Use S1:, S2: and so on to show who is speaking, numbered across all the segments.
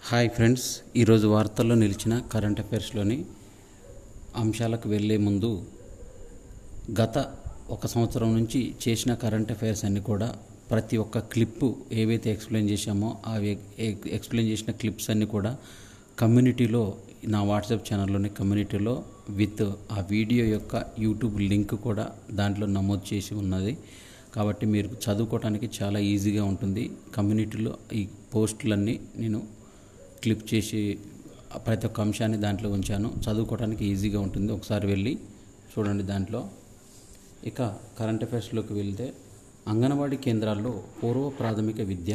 S1: hi friends ఈరోజు వార్తల్లో నిలిచిన కరెంట్ అఫైర్స్లోని అంశాలకు వెళ్ళే ముందు గత ఒక సంవత్సరం నుంచి చేసిన కరెంట్ అఫైర్స్ అన్నీ కూడా ప్రతి ఒక్క క్లిప్పు ఏవైతే ఎక్స్ప్లెయిన్ చేశామో ఆ ఎక్స్ప్లెయిన్ చేసిన క్లిప్స్ అన్నీ కూడా కమ్యూనిటీలో నా వాట్సాప్ ఛానల్లోని కమ్యూనిటీలో విత్ ఆ వీడియో యొక్క యూట్యూబ్ లింక్ కూడా దాంట్లో నమోదు చేసి ఉన్నది కాబట్టి మీరు చదువుకోవడానికి చాలా ఈజీగా ఉంటుంది కమ్యూనిటీలో ఈ పోస్టులన్నీ నేను క్లిప్ చేసి ప్రతి ఒక్క అంశాన్ని దాంట్లో ఉంచాను చదువుకోవడానికి ఈజీగా ఉంటుంది ఒకసారి వెళ్ళి చూడండి దాంట్లో ఇక కరెంట్ అఫైర్స్లోకి వెళ్తే అంగన్వాడీ కేంద్రాల్లో పూర్వ ప్రాథమిక విద్య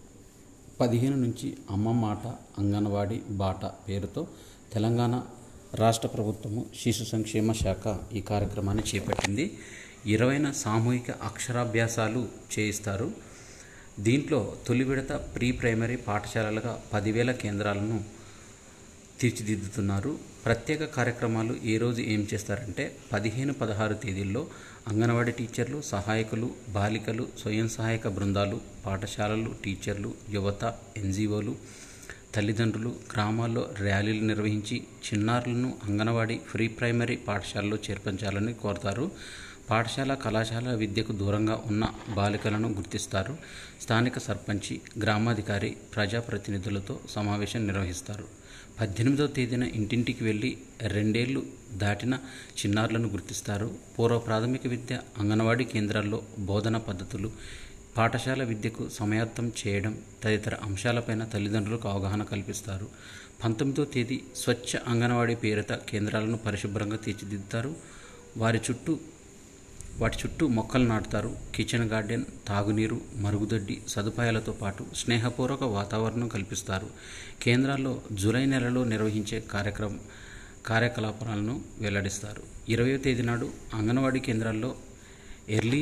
S1: పదిహేను నుంచి అమ్మ మాట అంగన్వాడీ బాట పేరుతో తెలంగాణ రాష్ట్ర ప్రభుత్వము శిశు సంక్షేమ శాఖ ఈ కార్యక్రమాన్ని చేపట్టింది ఇరవైన సామూహిక అక్షరాభ్యాసాలు చేయిస్తారు దీంట్లో తొలి విడత ప్రీ ప్రైమరీ పాఠశాలలుగా పదివేల కేంద్రాలను తీర్చిదిద్దుతున్నారు ప్రత్యేక కార్యక్రమాలు ఏ రోజు ఏం చేస్తారంటే పదిహేను పదహారు తేదీల్లో అంగన్వాడీ టీచర్లు సహాయకులు బాలికలు స్వయం సహాయక బృందాలు పాఠశాలలు టీచర్లు యువత ఎన్జిఓలు తల్లిదండ్రులు గ్రామాల్లో ర్యాలీలు నిర్వహించి చిన్నారులను అంగన్వాడీ ప్రీ ప్రైమరీ పాఠశాలలో చేర్పించాలని కోరతారు పాఠశాల కళాశాల విద్యకు దూరంగా ఉన్న బాలికలను గుర్తిస్తారు స్థానిక సర్పంచి గ్రామాధికారి ప్రజాప్రతినిధులతో సమావేశం నిర్వహిస్తారు పద్దెనిమిదవ తేదీన ఇంటింటికి వెళ్ళి రెండేళ్లు దాటిన చిన్నారులను గుర్తిస్తారు పూర్వ ప్రాథమిక విద్య అంగన్వాడీ కేంద్రాల్లో బోధన పద్ధతులు పాఠశాల విద్యకు సమయార్థం చేయడం తదితర అంశాలపైన తల్లిదండ్రులకు అవగాహన కల్పిస్తారు పంతొమ్మిదో తేదీ స్వచ్ఛ అంగన్వాడీ పేరిత కేంద్రాలను పరిశుభ్రంగా తీర్చిదిద్దుతారు వారి చుట్టూ వాటి చుట్టూ మొక్కలు నాటుతారు కిచెన్ గార్డెన్ తాగునీరు మరుగుదొడ్డి సదుపాయాలతో పాటు స్నేహపూర్వక వాతావరణం కల్పిస్తారు కేంద్రాల్లో జూలై నెలలో నిర్వహించే కార్యక్రమం కార్యకలాపాలను వెల్లడిస్తారు ఇరవయో తేదీ నాడు అంగన్వాడీ కేంద్రాల్లో early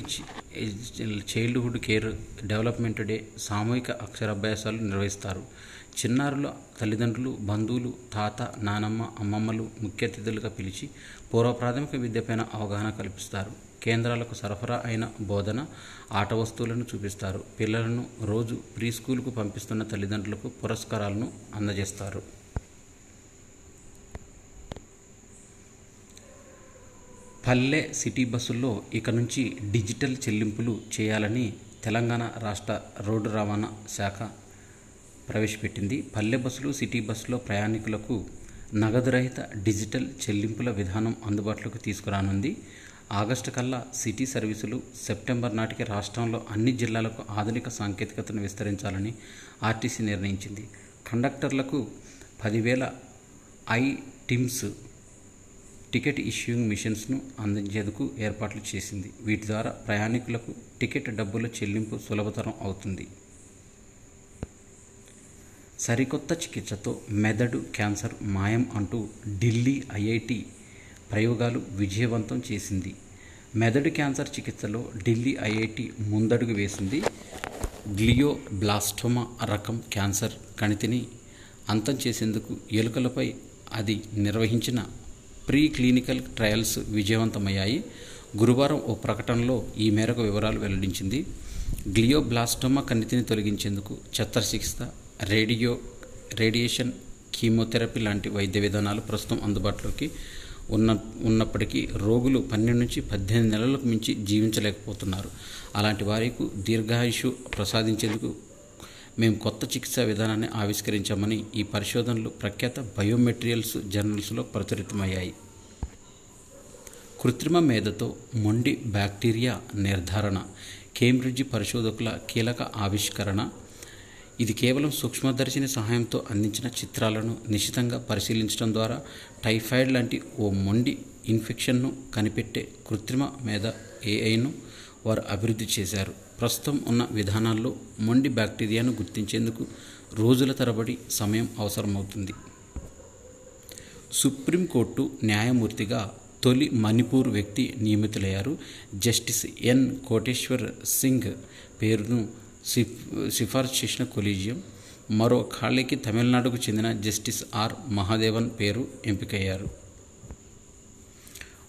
S1: childhood care development day సామూహిక అక్షరాభ్యాసాలు నిర్వహిస్తారు చిన్నారుల తల్లిదండ్రులు బంధువులు తాత నానమ్మ అమ్మమ్మలు ముఖ్య అతిథులుగా పిలిచి పూర్వ ప్రాథమిక విద్యపైన అవగాహన కల్పిస్తారు కేంద్రాలకు సరఫరా అయిన బోధన ఆట వస్తువులను చూపిస్తారు పిల్లలను రోజు ప్రీ స్కూల్కు పంపిస్తున్న తల్లిదండ్రులకు పురస్కారాలను అందజేస్తారు పల్లె సిటీ బస్సుల్లో ఇక నుంచి డిజిటల్ చెల్లింపులు చేయాలని తెలంగాణ రాష్ట్ర రోడ్డు రవాణా శాఖ ప్రవేశపెట్టింది పల్లె బస్సులు సిటీ బస్సులో ప్రయాణికులకు నగదు రహిత డిజిటల్ చెల్లింపుల విధానం అందుబాటులోకి తీసుకురానుంది ఆగస్టు కల్లా సిటీ సర్వీసులు సెప్టెంబర్ నాటికి రాష్ట్రంలో అన్ని జిల్లాలకు ఆధునిక సాంకేతికతను విస్తరించాలని ఆర్టీసీ నిర్ణయించింది కండక్టర్లకు పదివేల ఐ టిమ్స్ టికెట్ ఇష్యూయింగ్ మిషన్స్ను అందించేందుకు ఏర్పాట్లు చేసింది వీటి ద్వారా ప్రయాణికులకు టికెట్ డబ్బుల చెల్లింపు సులభతరం అవుతుంది సరికొత్త చికిత్సతో మెదడు క్యాన్సర్ మాయం అంటూ ఢిల్లీ ఐఐటి ప్రయోగాలు విజయవంతం చేసింది మెదడు క్యాన్సర్ చికిత్సలో ఢిల్లీ ఐఐటి ముందడుగు వేసింది గ్లియోబ్లాస్టోమా రకం క్యాన్సర్ కణితిని అంతం చేసేందుకు ఎలుకలపై అది నిర్వహించిన ప్రీ క్లినికల్ ట్రయల్స్ విజయవంతమయ్యాయి గురువారం ఓ ప్రకటనలో ఈ మేరకు వివరాలు వెల్లడించింది గ్లియోబ్లాస్టోమా కణితిని తొలగించేందుకు శస్త్రచికిత్స రేడియో రేడియేషన్ కీమోథెరపీ లాంటి వైద్య విధానాలు ప్రస్తుతం అందుబాటులోకి ఉన్న ఉన్నప్పటికీ రోగులు పన్నెండు నుంచి పద్దెనిమిది నెలలకు మించి జీవించలేకపోతున్నారు అలాంటి వారికి దీర్ఘాయుషు ప్రసాదించేందుకు మేము కొత్త చికిత్సా విధానాన్ని ఆవిష్కరించామని ఈ పరిశోధనలు ప్రఖ్యాత బయోమెటీరియల్స్ జర్నల్స్లో ప్రచురితమయ్యాయి కృత్రిమ మేధతో మొండి బ్యాక్టీరియా నిర్ధారణ కేంబ్రిడ్జ్ పరిశోధకుల కీలక ఆవిష్కరణ ఇది కేవలం సూక్ష్మదర్శిని సహాయంతో అందించిన చిత్రాలను నిశితంగా పరిశీలించడం ద్వారా టైఫాయిడ్ లాంటి ఓ మొండి ఇన్ఫెక్షన్ను కనిపెట్టే కృత్రిమ మేధ ఏఐను వారు అభివృద్ధి చేశారు ప్రస్తుతం ఉన్న విధానాల్లో మొండి బ్యాక్టీరియాను గుర్తించేందుకు రోజుల తరబడి సమయం అవసరమవుతుంది సుప్రీంకోర్టు న్యాయమూర్తిగా తొలి మణిపూర్ వ్యక్తి నియమితులయ్యారు జస్టిస్ ఎన్ కోటేశ్వర్ సింగ్ పేరును సిఫ్ సిఫార్సు చేసిన కొలీజియం మరో ఖాళీకి తమిళనాడుకు చెందిన జస్టిస్ ఆర్ మహాదేవన్ పేరు ఎంపికయ్యారు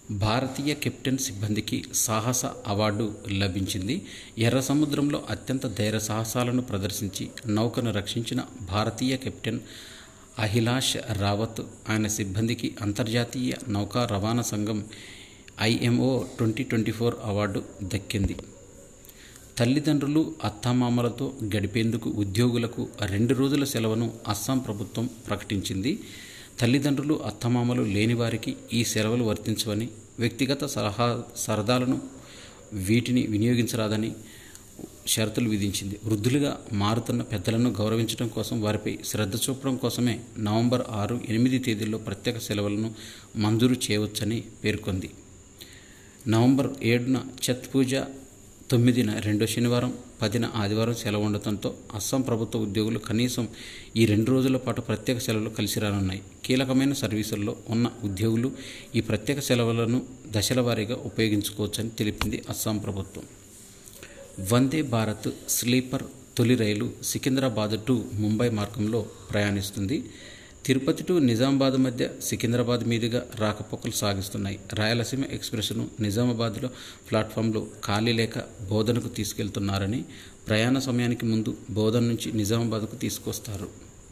S1: భారతీయ కెప్టెన్ సిబ్బందికి సాహస అవార్డు లభించింది ఎర్ర సముద్రంలో అత్యంత ధైర్య సాహసాలను ప్రదర్శించి నౌకను రక్షించిన భారతీయ కెప్టెన్ అహిలాష్ రావత్ ఆయన సిబ్బందికి అంతర్జాతీయ నౌకా రవాణా సంఘం IMO twenty twenty four award దక్కింది తల్లిదండ్రులు అత్తామామలతో గడిపేందుకు ఉద్యోగులకు రెండు రోజుల సెలవును అస్సాం ప్రభుత్వం ప్రకటించింది తల్లిదండ్రులు అత్తమామలు లేని వారికి ఈ సెలవులు వర్తించవని వ్యక్తిగత సలహా సరదాలను వీటిని వినియోగించరాదని షరతులు విధించింది వృద్ధులుగా మారుతున్న పెద్దలను గౌరవించడం కోసం వారిపై శ్రద్ధ చూపడం కోసమే నవంబర్ ఆరు ఎనిమిది తేదీల్లో ప్రత్యేక సెలవులను మంజూరు చేయవచ్చని పేర్కొంది నవంబర్ ఏడున ఛత్ పూజ తొమ్మిదిన రెండో శనివారం పదిన ఆదివారం సెలవు ఉండటంతో అస్సాం ప్రభుత్వ ఉద్యోగులు కనీసం ఈ రెండు రోజుల పాటు ప్రత్యేక సెలవులు కలిసి రానున్నాయి కీలకమైన సర్వీసుల్లో ఉన్న ఉద్యోగులు ఈ ప్రత్యేక సెలవులను దశల వారీగా ఉపయోగించుకోవచ్చని తెలిపింది అస్సాం ప్రభుత్వం వందే భారత్ స్లీపర్ తొలి రైలు సికింద్రాబాద్ టు ముంబై మార్గంలో ప్రయాణిస్తుంది తిరుపతి టు నిజామాబాద్ మధ్య సికింద్రాబాద్ మీదుగా రాకపోకలు సాగిస్తున్నాయి రాయలసీమ ఎక్స్ప్రెస్ను నిజామాబాద్లో ప్లాట్ఫామ్లో ఖాళీ లేక బోధనకు తీసుకెళ్తున్నారని ప్రయాణ సమయానికి ముందు బోధన నుంచి నిజామాబాద్కు తీసుకొస్తారు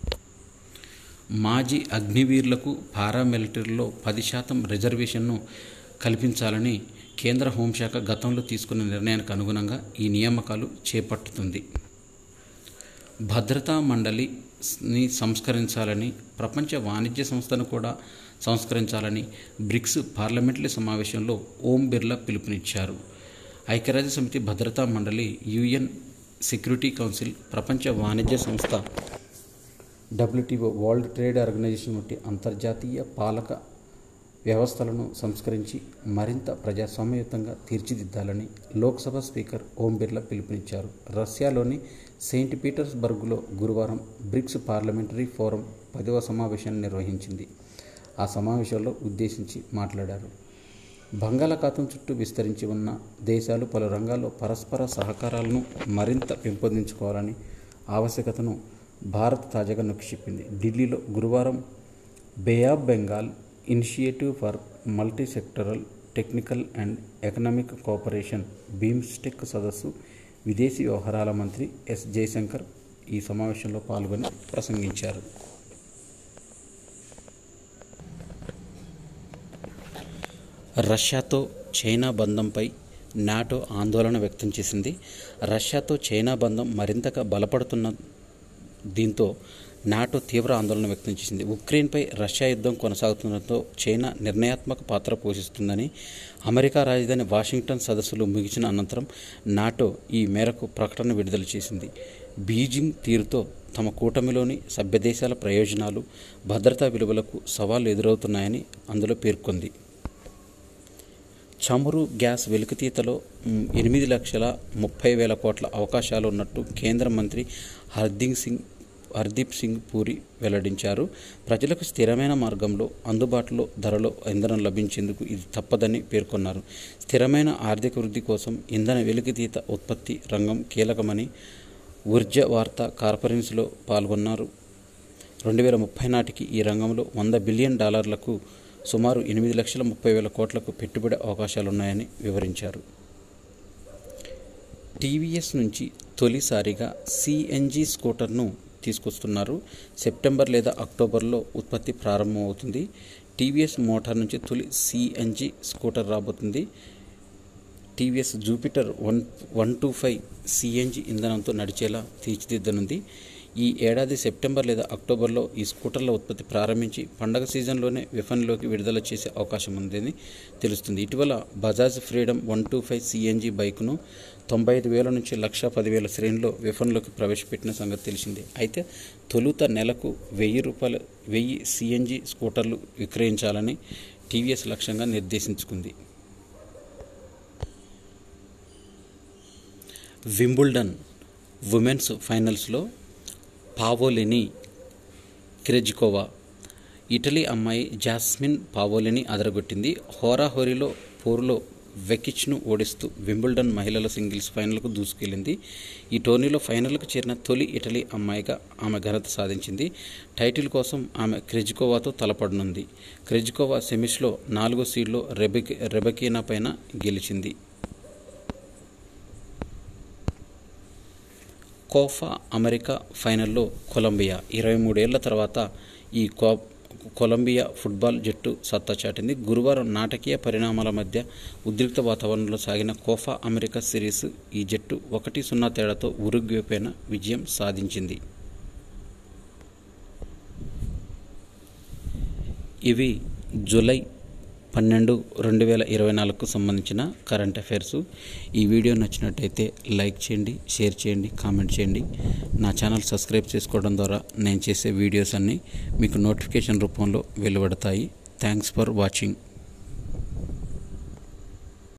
S1: మాజీ అగ్నివీరులకు పారామిలిటరీలో పది శాతం రిజర్వేషన్ను కల్పించాలని కేంద్ర హోంశాఖ గతంలో తీసుకున్న నిర్ణయానికి అనుగుణంగా ఈ నియామకాలు చేపట్టుతుంది భద్రతా మండలిని సంస్కరించాలని ప్రపంచ వాణిజ్య సంస్థను కూడా సంస్కరించాలని బ్రిక్స్ పార్లమెంటరీ సమావేశంలో ఓం బిర్లా పిలుపునిచ్చారు ఐక్యరాజ్య సమితి భద్రతా మండలి యుఎన్ సెక్యూరిటీ కౌన్సిల్ ప్రపంచ వాణిజ్య సంస్థ డబ్ల్యూటీఓ వరల్డ్ ట్రేడ్ ఆర్గనైజేషన్ వంటి అంతర్జాతీయ పాలక వ్యవస్థలను సంస్కరించి మరింత ప్రజాస్వామ్యయుతంగా తీర్చిదిద్దాలని లోక్సభ స్పీకర్ ఓం బిర్లా పిలుపునిచ్చారు రష్యాలోని సెయింట్ పీటర్స్బర్గ్లో గురువారం బ్రిక్స్ పార్లమెంటరీ ఫోరం పదవ సమావేశాన్ని నిర్వహించింది ఆ సమావేశంలో ఉద్దేశించి మాట్లాడారు బంగాళాఖాతం చుట్టూ విస్తరించి ఉన్న దేశాలు పలు రంగాల్లో పరస్పర సహకారాలను మరింత పెంపొందించుకోవాలని ఆవశ్యకతను భారత్ తాజాగా నొక్కిచెప్పింది ఢిల్లీలో గురువారం bay of Bengal initiative for multi sectoral technical and economic cooperation BIMSTEC సదస్సు విదేశీ వ్యవహారాల మంత్రి ఎస్ జయశంకర్ ఈ సమావేశంలో పాల్గొని ప్రసంగించారు రష్యాతో చైనా బంధంపై నాటో ఆందోళన వ్యక్తం చేసింది రష్యాతో చైనా బంధం మరింతగా బలపడుతున్న దీంతో నాటో తీవ్ర ఆందోళన వ్యక్తం చేసింది ఉక్రెయిన్పై రష్యా యుద్ధం కొనసాగుతుండటంతో చైనా నిర్ణయాత్మక పాత్ర పోషిస్తుందని అమెరికా రాజధాని వాషింగ్టన్ సదస్సులు ముగిసిన అనంతరం నాటో ఈ మేరకు ప్రకటన విడుదల చేసింది బీజింగ్ తీరుతో తమ కూటమిలోని సభ్యదేశాల ప్రయోజనాలు భద్రతా విలువలకు సవాళ్లు ఎదురవుతున్నాయని అందులో పేర్కొంది చమురు గ్యాస్ వెలికితీతలో మ్, ఎనిమిది లక్షల ముప్పై వేల కోట్ల అవకాశాలు ఉన్నట్టు కేంద్ర మంత్రి హర్దీప్ సింగ్ హర్దీప్ సింగ్ పూరి వెల్లడించారు ప్రజలకు స్థిరమైన మార్గంలో అందుబాటులో ధరలో ఇంధనం లభించేందుకు ఇది తప్పదని పేర్కొన్నారు స్థిరమైన ఆర్థిక వృద్ధి కోసం ఇంధన వెలికితీత ఉత్పత్తి రంగం కీలకమని ఊర్జా వార్తా కాన్ఫరెన్స్లో పాల్గొన్నారు రెండు వేల ముప్పై నాటికి ఈ రంగంలో వంద బిలియన్ డాలర్లకు సుమారు ఎనిమిది లక్షల ముప్పై వేల కోట్లకు పెట్టుబడి అవకాశాలున్నాయని వివరించారు టీవీఎస్ నుంచి తొలిసారిగా సిఎన్జి స్కూటర్ను తీసుకొస్తున్నారు సెప్టెంబర్ లేదా అక్టోబర్లో ఉత్పత్తి ప్రారంభమవుతుంది టీవీఎస్ మోటార్ నుంచి తొలి సిఎన్జి స్కూటర్ రాబోతుంది TVS Jupiter one one two five CNG ఇంధనంతో నడిచేలా తీర్చిదిద్దనుంది ఈ ఏడాది సెప్టెంబర్ లేదా అక్టోబర్లో ఈ స్కూటర్ల ఉత్పత్తి ప్రారంభించి పండగ సీజన్లోనే విఫన్లోకి విడుదల చేసే అవకాశం ఉందని తెలుస్తుంది ఇటీవల Bajaj freedom one two five CNG బైక్ను తొంభై ఐదు వేల నుంచి లక్ష పదివేల శ్రేణిలో విఫన్లోకి ప్రవేశపెట్టిన సంగతి తెలిసిందే అయితే తొలుత నెలకు వెయ్యి రూపాయల వెయ్యి సిఎన్జి స్కూటర్లు విక్రయించాలని టీవీఎస్ లక్ష్యంగా నిర్దేశించుకుంది వింబుల్డన్ ఉమెన్స్ ఫైనల్స్లో పావోలిని క్రెజ్కోవా ఇటలీ అమ్మాయి జాస్మిన్ పావోలిని అదరగొట్టింది హోరాహోరీలో పోరులో వెకిచ్ను ఓడిస్తూ వింబుల్డన్ మహిళల సింగిల్స్ ఫైనల్కు దూసుకెళ్లింది ఈ టోర్నీలో ఫైనల్కు చేరిన తొలి ఇటలీ అమ్మాయిగా ఆమె ఘనత సాధించింది టైటిల్ కోసం ఆమె క్రెజికోవాతో తలపడనుంది క్రెజికోవా సెమీస్లో నాలుగో సీడ్లో రెబెక్ రెబకీనా పైన గెలిచింది కోఫా అమెరికా ఫైనల్లో కొలంబియా ఇరవై మూడేళ్ల తర్వాత ఈ కో కొలంబియా ఫుట్బాల్ జట్టు సత్తా చాటింది గురువారం నాటకీయ పరిణామాల మధ్య ఉద్రిక్త వాతావరణంలో సాగిన కోఫా అమెరికా సిరీస్ ఈ జట్టు ఒకటి సున్నా తేడాతో ఉరుగ్వే పైన విజయం సాధించింది ఇవి జూలై పన్నెండు రెండు వేల ఇరవై నాలుగుకు సంబంధించిన కరెంట్ అఫైర్స్ ఈ వీడియో నచ్చినట్టయితే లైక్ చేయండి షేర్ చేయండి కామెంట్ చేయండి నా ఛానల్ సబ్స్క్రైబ్ చేసుకోవడం ద్వారా నేను చేసే వీడియోస్ అన్నీ మీకు నోటిఫికేషన్ రూపంలో వెలువడతాయి థ్యాంక్స్ ఫర్ వాచింగ్